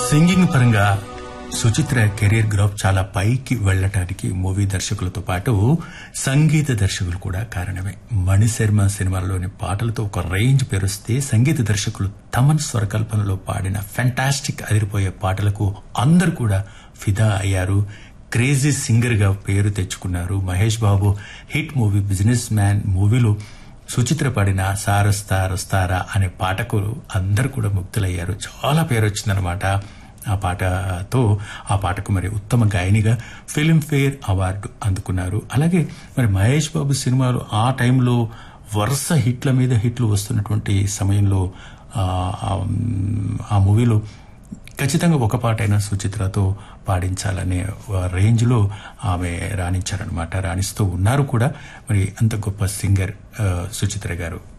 singing పరంగా Suchitra career graph చాలా పైకి వెళ్లటానికి మూవీ దర్శకులతో పాటు సంగీత దర్శకులు కూడా కారణమే మణిశర్మ సినిమాల్లోని పాటలతో ఒక రేంజ్ పెరుస్తే సంగీత దర్శకులు తమన్ స్వరకల్పనలో పాడిన ఫెంటాస్టిక్ అదిరిపోయే పాటలకు అందరూ కూడా ఫిదా అయ్యారు క్రేజీ సింగర్ గా పేరు తెచ్చుకున్నారు Mahesh Babu hit movie businessman మూవీలో సుచిత్ర పాడిన సారస్తా రస్తారా అనే పాటకు అందరు కూడా ముక్తులయ్యారు చాలా పేరు వచ్చిందనమాట ఆ పాటతో ఆ పాటకు మరి ఉత్తమ గాయనిగా ఫిల్మ్ఫేర్ అవార్డు అందుకున్నారు అలాగే మరి మహేష్ బాబు సినిమాలు ఆ టైంలో వరుస హిట్ల మీద హిట్లు వస్తున్నటువంటి సమయంలో ఆ, ఆ, ఆ మూవీలో ఖచ్చితంగా ఒక పాటైనా సుచిత్రతో పాడించాలనే రేంజ్ లో ఆమె రాణించారనమాట రాణిస్తూ ఉన్నారు కూడా మరి అంత గొప్ప సింగర్ ఆ, సుచిత్ర గారు